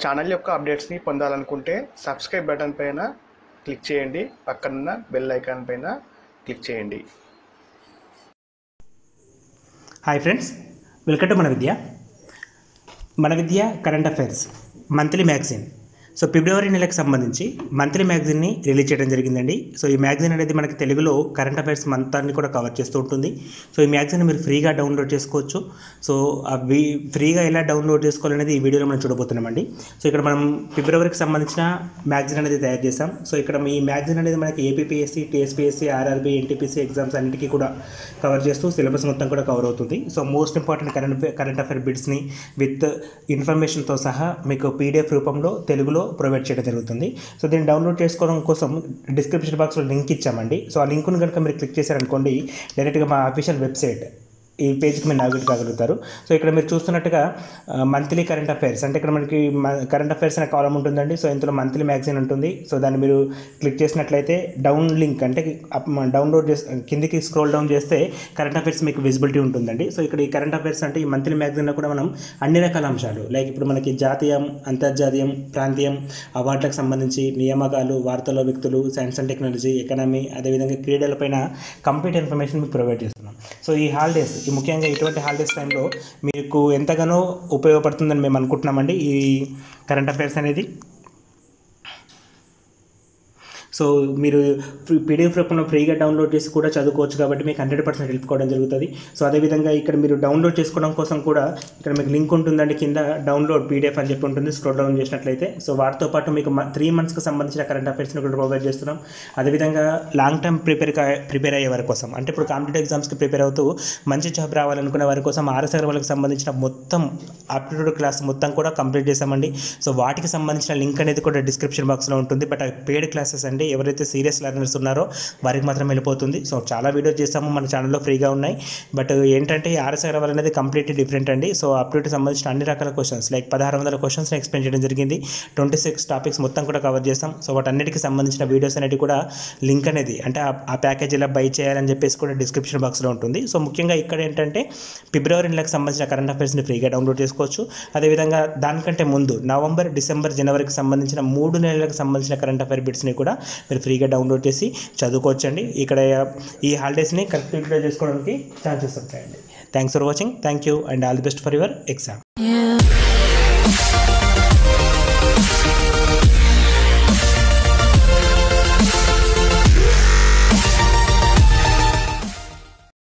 channel యొక్క అప్డేట్స్ని పొందాలనుకుంటే subscribe button పైన క్లిక్ చేయండి పక్కనున్న బెల్ ఐకాన్ పైన క్లిక్ చేయండి హాయ్ ఫ్రెండ్స్ వెల్కమ్ టు మన విద్య మన Vidya current affairs monthly magazine so ఫిబ్రవరి నెలకు సంబంధించి మంత్లీ మ్యాగజైన్ని రిలీజ్ చేయడం జరిగిందండి సో ఈ మ్యాగజైన్ అనేది మనకి తెలుగులో కరెంట్ అఫైర్స్ మంతాన్ని కూడా కవర్ చేస్తూ ఉంటుంది సో ఈ మ్యాగజైన్ మీరు ఫ్రీగా డౌన్లోడ్ చేసుకోవచ్చు సో అవి ఫ్రీగా ఎలా డౌన్లోడ్ చేసుకోవాలనేది ఈ వీడియోలో మనం చూడబోతున్నామండి సో ఇక్కడ మనం ఫిబ్రవరికి సంబంధించిన మ్యాగజైన్ అనేది తయారు చేసాం సో ఇక్కడ ఈ మ్యాగజైన్ అనేది మనకి APPSC TSPSC RRB NTPC exams అన్నిటికీ కూడా కవర్ చేస్తూ సిలబస్ మొత్తం కూడా కవర్ అవుతుంది so most important current current affair బిట్స్ని విత్ ఇన్ఫర్మేషన్తో సహా మీకు పీడిఎఫ్ రూపంలో తెలుగులో ప్రొవైడ్ చేయడం జరుగుతుంది సో దీన్ని డౌన్లోడ్ చేసుకోవడం కోసం డిస్క్రిప్షన్ బాక్స్లో లింక్ ఇచ్చామండి సో ఆ లింక్ను కనుక మీరు క్లిక్ చేశారనుకోండి డైరెక్ట్గా మా అఫీషియల్ వెబ్సైట్ ఈ పేజ్కి మీరు నావిగేట్ కాగలుగుతారు సో ఇక్కడ మీరు చూస్తున్నట్టుగా మంత్లీ కరెంట్ అఫైర్స్ అంటే ఇక్కడ మనకి కరెంట్ అఫైర్స్ అనే కాలం ఉంటుందండి సో ఇందులో మంత్లీ మ్యాగజైన్ ఉంటుంది సో దాన్ని మీరు క్లిక్ చేసినట్లయితే డౌన్ లింక్ అంటే డౌన్లోడ్ చేసి కిందికి స్క్రోల్ డౌన్ చేస్తే కరెంట్ అఫైర్స్ మీకు విజిబిలిటీ ఉంటుందండి సో ఇక్కడ ఈ కరెంట్ అఫైర్స్ అంటే ఈ మంత్లీ మ్యాగజైన్లో కూడా మనం అన్ని రకాల అంశాలు లైక్ ఇప్పుడు మనకి జాతీయం అంతర్జాతీయం ప్రాంతీయం అవార్డులకు సంబంధించి నియామకాలు వార్తల వ్యక్తులు సైన్స్ అండ్ టెక్నాలజీ ఎకనామీ అదేవిధంగా క్రీడలపైన కంప్లీట్ ఇన్ఫర్మేషన్ మీకు ప్రొవైడ్ చేస్తున్నాం సో ఈ హాలిడేస్ ఈ ముఖ్యంగా ఇటువంటి హాలిడేస్ టైంలో మీకు ఎంతగానో ఉపయోగపడుతుందని మేము అనుకుంటున్నామండి ఈ కరెంట్ అఫైర్స్ అనేది సో మీరు పీడిఎఫ్ రూపంలో ఫ్రీగా డౌన్లోడ్ చేసి కూడా చదువుకోవచ్చు కాబట్టి మీకు హండ్రెడ్ పర్సెంట్ హెల్ప్ కావడం జరుగుతుంది సో అదేవిధంగా ఇక్కడ మీరు డౌన్లోడ్ చేసుకోవడం కోసం కూడా ఇక్కడ మీకు లింక్ ఉంటుందండి కింద డౌన్లోడ్ పీడిఎఫ్ అని చెప్పి ఉంటుంది స్క్రోల్ డౌన్ చేసినట్లయితే సో వాటితో పాటు మీకు త్రీ మంత్స్కి సంబంధించిన కరెంట్ అఫైర్స్ని కూడా ప్రొవైడ్ చేస్తున్నాం అదేవిధంగా లాంగ్ టర్మ్ ప్రిపేర్ ప్రిపేర్ అయ్యే వారి కోసం అంటే ఇప్పుడు కాంపిటేటివ్ ఎగ్జామ్స్కి ప్రిపేర్ అవుతూ మంచి జాబ్ రావాలనుకునే వారి కోసం ఆర్ఎస్ఆర్ వాళ్ళకి సంబంధించిన మొత్తం ఆప్టిట్యూడ్ క్లాస్ మొత్తం కూడా కంప్లీట్ చేసామండి సో వాటికి సంబంధించిన లింక్ అనేది కూడా డిస్క్రిప్షన్ బాక్స్లో ఉంటుంది బట్ అవి పెయిడ్ క్లాసెస్ అండి ఎవరైతే సీరియస్ లెర్నర్స్ ఉన్నారో వారికి మాత్రం వెళ్ళిపోతుంది సో చాలా వీడియోస్ చేస్తాము మన ఛానల్లో ఫ్రీగా ఉన్నాయి బట్ ఏంటంటే ఆర్ఎస్ఆర్ లెవెల్ అనేది కంప్లీట్లీ డిఫరెంట్ అండి సో అప్డేట్ సంబంధించిన అన్ని రకాల క్వశ్చన్స్ లైక్ పదహారు వందల క్వశ్చన్స్ని ఎక్స్ప్లెయిన్ చేయడం జరిగింది ట్వంటీ సిక్స్ టాపిక్స్ మొత్తం కూడా కవర్ చేస్తాం సో వాటన్నిటికి సంబంధించిన వీడియోస్ అనేవి కూడా లింక్ అనేది అంటే ఆ- ఆ ప్యాకేజ్ ఎలా బై చేయాలని చెప్పేసి కూడా డిస్క్రిప్షన్ బాక్స్లో ఉంటుంది సో ముఖ్యంగా ఇక్కడ ఏంటంటే ఫిబ్రవరి నెలకు సంబంధించిన కరెంట్ అఫైర్స్ని ఫ్రీగా డౌన్లోడ్ చేసుకోవచ్చు అదేవిధంగా దానికంటే ముందు నవంబర్ డిసెంబర్ జనవరికి సంబంధించిన మూడు నెలలకు సంబంధించిన కరెంట్ అఫైర్ బిట్స్ని కూడా మీరు ఫ్రీగా డౌన్లోడ్ చేసి చదువుకోవచ్చండి ఇక్కడ ఈ హాలిడేస్ని కరెక్ట్ యూటిలైజ్ చేసుకోవడానికి ఛాన్సెస్ ఉంటాయండి thanks for watching thank you and all the best for your exam You